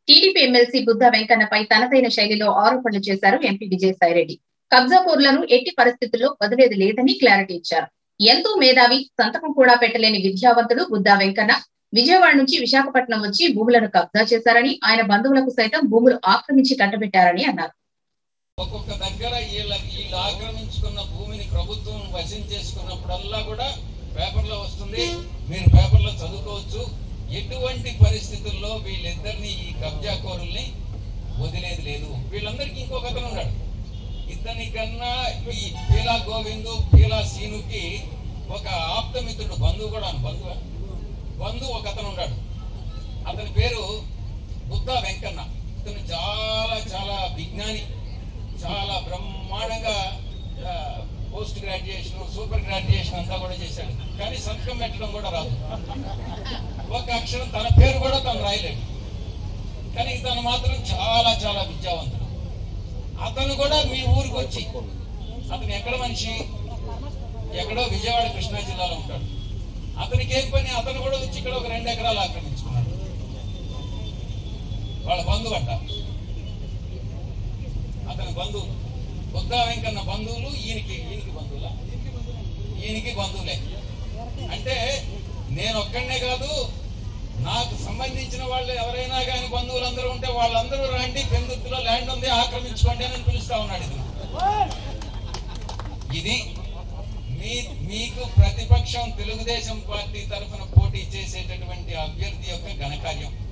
TDP MLC Buddha వెంకన్నపై తనదైన శైలిలో ఆరోపణలు చేశారు ఎంపీ విజయసాయిరెడ్డి కబ్జాకోర్లను ఎట్టి పరిస్థితుల్లో వదిలేది లేదని క్లారిటీ ఇచ్చారు ఎంతో మేధావి సంతకం కూడా పెట్టలేని విద్యావంతుడు బుద్ధ వెంకన్న విజయవాడ నుంచి విశాఖపట్నం వచ్చి భూములను కబ్జా చేశారని ఆయన బంధువులకు సైతం భూములు ఆక్రమించి కట్టబెట్టారని అన్నారు ఒక్కొక్క దగ్గర వీళ్ళ వీళ్ళు ఆక్రమించుకున్న భూమిని ప్రభుత్వం వశం చేసుకున్నప్పుడల్లా కూడా పేపర్లో వస్తుంది మీరు పేపర్లో చదువుకోవచ్చు ఎటువంటి పరిస్థితుల్లో వీళ్ళిద్దరిని ఈ కబ్జా కోరుల్ని వదిలేది లేదు వీళ్ళందరికీ ఇంకొక అతను ఉన్నాడు ఇతని కన్నా ఈ పీలా గోవిందు పీలా సీనుకి ఒక ఆప్తమిత్రుడు బంధువు కూడా బంధువు బంధువు ఒక అతను ఉన్నాడు అతని పేరు బుద్ధ వెంకన్న ఇతను చాలా చాలా విజ్ఞాని చాలా బ్రహ్మాండంగా ఆ, పోస్ట్ గ్రాడ్యుయేషన్ సూపర్ గ్రాడ్యుయేషన్ అంతా కూడా చేశాడు కానీ సంతకం పెట్టడం కూడా రాదు ఒక అక్షరం తన పేరు కూడా తను రాయలేడు కానీ తను మాత్రం చాలా చాలా విద్యావంతుడు అతను కూడా మీ ఊరికి వచ్చి అతను ఎక్కడ మనిషి ఎక్కడో విజయవాడ కృష్ణా జిల్లాలో ఉంటాడు అతనికి ఏం పని అతను కూడా వచ్చి ఇక్కడ ఒక రెండు ఎకరాలు ఆక్రమించుకున్నాడు వాళ్ళ బంధువు అంట అతని బంధువులు బుద్ధా వెంకన్న బంధువులు ఈయనకి ఈయనకి బంధువుల ఈయనకి బంధువులే అంటే నేను ఒక్కడనే కాదు నాకు సంబంధించిన వాళ్ళు ఎవరైనా కానీ బంధువులందరూ ఉంటే వాళ్ళందరూ రండి పెందుతులో ల్యాండ్ ఉంది ఆక్రమించుకోండి అని పిలుస్తా ఉన్నాడు ఇది ఇది మీ మీకు ప్రతిపక్షం తెలుగుదేశం పార్టీ తరఫున పోటీ చేసేటటువంటి అభ్యర్థి యొక్క ఘనకార్యం